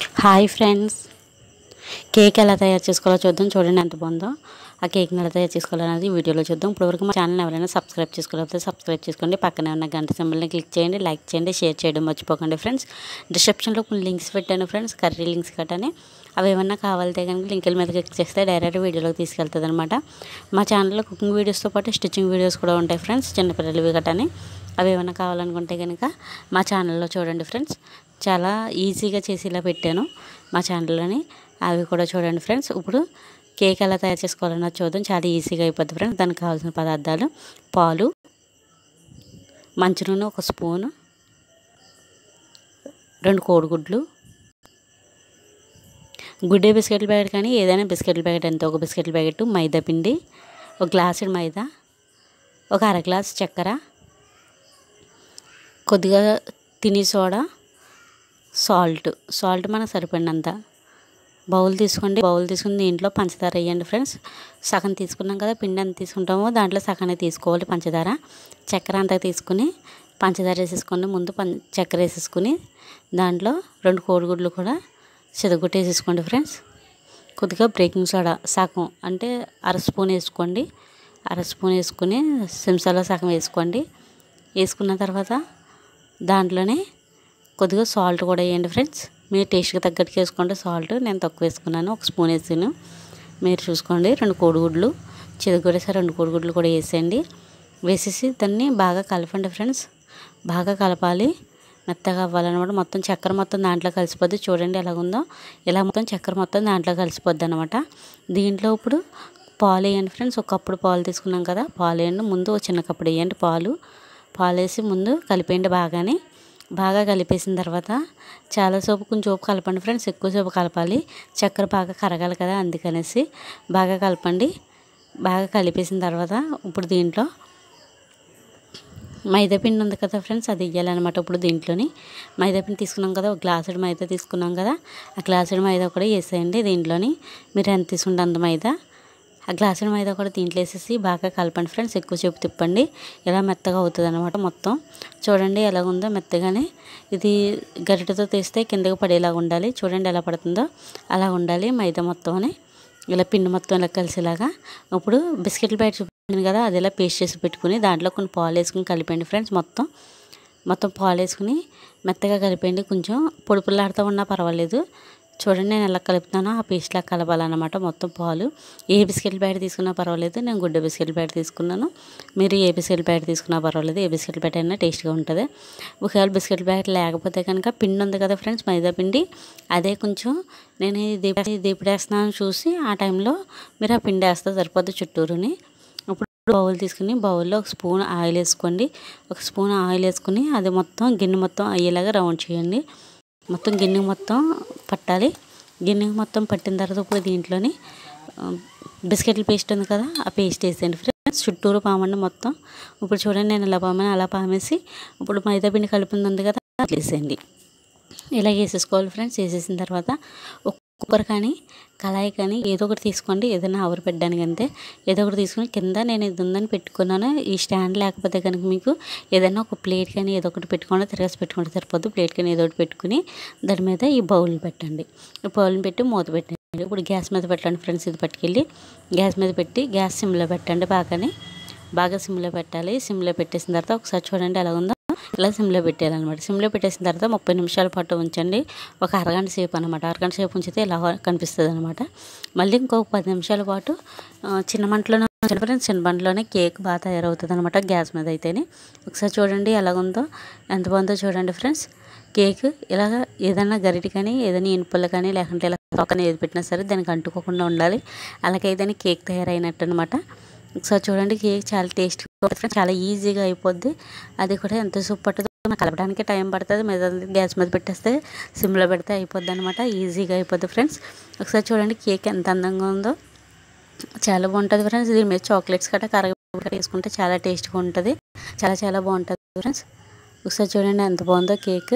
hi friends cake ఎలా తయారు చేసుకోవాలో చూద్దాం చూడండి ఎంత బాగుందో ఆ కేక్ని ఎలా తయారు చేసుకోవాలనేది వీడియోలో చూద్దాం ఇప్పటివరకు మా ఛానల్ ఎవరైనా సబ్స్క్రైబ్ చేసుకోలేకపోతే సబ్స్క్రైబ్ చేసుకోండి పక్కనే ఉన్న గంట సింబల్ని క్లిక్ చేయండి లైక్ చేయండి షేర్ చేయడం మర్చిపోకండి ఫ్రెండ్స్ డిస్క్రిప్షన్లో కొన్ని లింక్స్ పెట్టాను ఫ్రెండ్స్ కర్రీ లింక్స్ కట్టని అవి ఏమన్నా కావాలితే కనుక లింకుల మీద క్లిక్ చేస్తే డైరెక్ట్ వీడియోలోకి తీసుకెళ్తుంది అనమాట మా ఛానల్లో కుకింగ్ వీడియోస్తో పాటు స్టిచ్చింగ్ వీడియోస్ కూడా ఉంటాయి ఫ్రెండ్స్ చిన్నపిల్లలవి గట్టని అవి ఏమైనా కావాలనుకుంటే కనుక మా ఛానల్లో చూడండి ఫ్రెండ్స్ చాలా ఈజీగా చేసి ఇలా పెట్టాను మా ఛానల్లోని అవి కూడా చూడండి ఫ్రెండ్స్ ఇప్పుడు కేక్ ఎలా తయారు చేసుకోవాలన్నది చూద్దాం చాలా ఈజీగా అయిపోద్ది ఫ్రెండ్స్ దానికి కావాల్సిన పదార్థాలు పాలు మంచి నూనె ఒక స్పూను రెండు కోడిగుడ్లు గుడ్డే బిస్కెట్ల ప్యాకెట్ కానీ ఏదైనా బిస్కెట్ల ప్యాకెట్ ఎంత ఒక బిస్కెట్ల ప్యాకెట్ మైదా పిండి ఒక గ్లాసుడు మైదా ఒక అర గ్లాస్ చక్కెర కొద్దిగా తిని సోడా సాల్ట్ సాల్ట్ మనకు సరిపడినంత బౌల్ తీసుకోండి బౌల్ తీసుకుని దీంట్లో పంచదార వేయండి ఫ్రెండ్స్ సగం తీసుకున్నాం కదా పిండి ఎంత తీసుకుంటామో దాంట్లో సగానే తీసుకోవాలి పంచదార చక్కెర అంతా తీసుకుని పంచదార వేసేసుకోండి ముందు పం చక్కెర వేసేసుకుని దాంట్లో రెండు కోడిగుడ్లు కూడా చెదగొట్టేసేసుకోండి ఫ్రెండ్స్ కొద్దిగా బేకింగ్ సోడా సగం అంటే అర స్పూన్ వేసుకోండి అర స్పూన్ వేసుకుని చెంచాలో సగం వేసుకోండి వేసుకున్న తర్వాత దాంట్లోనే కొద్దిగా సాల్ట్ కూడా వేయండి ఫ్రెండ్స్ మీరు టేస్ట్కి తగ్గట్టుగా వేసుకోండి సాల్ట్ నేను తక్కువ వేసుకున్నాను ఒక స్పూన్ వేసాను మీరు చూసుకోండి రెండు కోడిగుడ్లు చెదగొడేసారి రెండు కోడిగుడ్లు కూడా వేసేయండి వేసేసి దాన్ని బాగా కలపండి ఫ్రెండ్స్ బాగా కలపాలి మెత్తగా అవ్వాలన్నమాట మొత్తం చక్కెర మొత్తం దాంట్లో కలిసిపోద్ది చూడండి ఎలాగుందో ఇలా మొత్తం చక్కెర మొత్తం దాంట్లో కలిసిపోద్ది అనమాట దీంట్లో ఇప్పుడు పాలు వేయండి ఫ్రెండ్స్ ఒక కప్పుడు పాలు తీసుకున్నాం కదా పాలు వేయండి ముందు ఒక చిన్న కప్పుడు వేయండి పాలు పాలు వేసి ముందు కలిపేయండి బాగానే బాగా కలిపేసిన తర్వాత చాలా సోపు కొంచెం సోపు కలపండి ఫ్రెండ్స్ ఎక్కువ సోపు కలపాలి చక్కెర బాగా కరగాలి కదా అందుకనేసి బాగా కలపండి బాగా కలిపేసిన తర్వాత ఇప్పుడు దీంట్లో మైదా పిండి ఉంది కదా ఫ్రెండ్స్ అది వేయాలన్నమాట ఇప్పుడు దీంట్లోని మైదా పిండి తీసుకున్నాం కదా ఒక గ్లాసుడు మైదా తీసుకున్నాం కదా ఆ గ్లాసుడు మైదా కూడా వేసేయండి దీంట్లోని మీరు ఎంత తీసుకుంటే అంత మైదా ఆ గ్లాసుడు మైదా కూడా దీంట్లో వేసేసి బాగా కలపండి ఫ్రెండ్స్ ఎక్కువసేపు తిప్పండి ఇలా మెత్తగా అవుతుంది అనమాట మొత్తం చూడండి ఎలా ఉందో మెత్తగానే ఇది గరిటెతో తీస్తే కిందకి పడేలాగా ఉండాలి చూడండి ఎలా పడుతుందో అలా ఉండాలి మైదా మొత్తం ఇలా పిండి మొత్తం ఇలా కలిసేలాగా ఇప్పుడు బిస్కెట్లు ప్యాకెట్ చూపించాను కదా అది ఇలా పేస్ట్ చేసి పెట్టుకుని దాంట్లో కొన్ని పాలు వేసుకుని కలిపండి ఫ్రెండ్స్ మొత్తం మొత్తం పాలు వేసుకుని మెత్తగా కలిపండి కొంచెం పొడి పుల్లాడుతూ ఉన్నా పర్వాలేదు చూడండి నేను ఎలా కలుపుతానో ఆ పేస్ట్లా కలపాలన్నమాట మొత్తం పాలు ఏ బిస్కెట్ ప్యాకెట్ తీసుకున్నా పర్వాలేదు నేను గుడ్డ బిస్కెట్ ప్యాకెట్ తీసుకున్నాను మీరు ఏ బిస్కెట్ ప్యాకెట్ తీసుకున్నా పర్వాలేదు ఏ బిస్కెట్ ప్యాకెట్ అయినా టేస్ట్గా ఉంటుంది ఒకవేళ బిస్కెట్ ప్యాకెట్ లేకపోతే కనుక పిండి ఉంది కదా ఫ్రెండ్స్ మైదా పిండి అదే కొంచెం నేను దీప దీపడేస్తున్నాను చూసి ఆ టైంలో మీరు ఆ పిండి వేస్తే సరిపోద్ది చుట్టూరుని ఇప్పుడు బౌల్ తీసుకుని బౌల్లో ఒక స్పూన్ ఆయిల్ వేసుకోండి ఒక స్పూన్ ఆయిల్ వేసుకుని అది మొత్తం గిన్నె మొత్తం అయ్యేలాగా రౌండ్ చేయండి మొత్తం గిన్నె మొత్తం పట్టాలి గిన్నెకి మొత్తం పట్టిన తర్వాత ఇప్పుడు దీంట్లోని బిస్కెట్ల పేస్ట్ ఉంది కదా ఆ పేస్ట్ వేసేయండి ఫ్రెండ్స్ చుట్టూరు పామండి మొత్తం ఇప్పుడు చూడండి నేను ఇలా పామని అలా పామేసి ఇప్పుడు మైదా పిండి కలిపింది ఉంది కదా వేసేయండి ఇలా వేసేసుకోవాలి ఫ్రెండ్స్ వేసేసిన తర్వాత ఒక కుక్కర్ కానీ కళాయి కానీ ఏదో ఒకటి తీసుకోండి ఏదైనా ఆవరు పెట్టడానికి అంతే ఏదో ఒకటి తీసుకుని కింద నేను ఇది ఉందని పెట్టుకున్నాను ఈ స్టాండ్ లేకపోతే కనుక మీకు ఏదైనా ఒక ప్లేట్ కానీ ఏదో ఒకటి పెట్టుకోండి తిరగసి పెట్టుకుంటే సరిపోద్దు ప్లేట్ కానీ ఏదో ఒకటి పెట్టుకుని దాని మీద ఈ బౌల్ పెట్టండి ఈ బౌల్ని పెట్టి మూత పెట్టండి ఇప్పుడు గ్యాస్ మీద పెట్టండి ఫ్రెండ్స్ ఇది పట్టుకెళ్ళి గ్యాస్ మీద పెట్టి గ్యాస్ సిమ్లో పెట్టండి బాగానే బాగా సిమ్లో పెట్టాలి సిమ్లో పెట్టేసిన తర్వాత ఒకసారి చూడండి ఎలా ఉందో ఇలా సిమ్లో పెట్టేయాలన్నమాట సిమ్లో పెట్టేసిన తర్వాత ముప్పై నిమిషాల పాటు ఉంచండి ఒక అరగంట సేపు అనమాట అరగంట సేపు ఉంచితే ఇలా కనిపిస్తుంది అనమాట మళ్ళీ ఇంకొక పది నిమిషాల పాటు చిన్న మంటలోనే ఫ్రెండ్స్ చిన్న మంటలోనే కేక్ బాగా తయారవుతుంది అనమాట గ్యాస్ మీద అయితేనే ఒకసారి చూడండి ఎలాగుందో ఎంత బాగుందో చూడండి ఫ్రెండ్స్ కేక్ ఇలాగ ఏదైనా గరిటి కానీ ఏదైనా ఇనుపలు కానీ లేకుంటే ఇలా తొక్కని ఏది పెట్టినా సరే దానికి అంటుకోకుండా ఉండాలి అలాగైతేనే కేక్ తయారైనట్టు అనమాట ఒకసారి చూడండి కేక్ చాలా టేస్ట్ చాలా ఈజీగా అయిపోద్ది అది కూడా ఎంత సూప్ పట్టదో కలపడానికి టైం పడుతుంది మీద గ్యాస్ మీద పెట్టేస్తే సిమ్లో పెడితే అయిపోద్ది అనమాట ఈజీగా అయిపోద్ది ఫ్రెండ్స్ ఒకసారి చూడండి కేక్ ఎంత అందంగా ఉందో చాలా బాగుంటుంది ఫ్రెండ్స్ దీని మీద చాక్లెట్స్ కట్ట కరగ వేసుకుంటే చాలా టేస్ట్గా ఉంటుంది చాలా చాలా బాగుంటుంది ఫ్రెండ్స్ ఒకసారి చూడండి ఎంత బాగుందో కేక్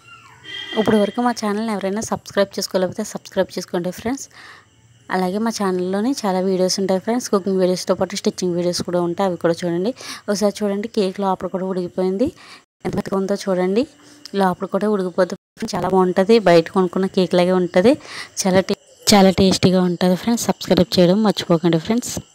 ఇప్పుడు వరకు మా ఛానల్ ఎవరైనా సబ్స్క్రైబ్ చేసుకోలేకపోతే సబ్స్క్రైబ్ చేసుకోండి ఫ్రెండ్స్ అలాగే మా ఛానల్లోనే చాలా వీడియోస్ ఉంటాయి ఫ్రెండ్స్ కుకింగ్ వీడియోస్తో పాటు స్టిచ్చింగ్ వీడియోస్ కూడా ఉంటాయి అవి కూడా చూడండి ఒకసారి చూడండి కేక్ లోపల కూడా ఉడికిపోయింది ఎంత మెత్తగా ఉందో చూడండి లోపల కూడా ఉడికిపోతుంది చాలా బాగుంటుంది బయట కొనుక్కున్న కేక్ లాగే ఉంటుంది చాలా టే చాలా టేస్టీగా ఉంటుంది ఫ్రెండ్స్ సబ్స్క్రైబ్ చేయడం మర్చిపోకండి ఫ్రెండ్స్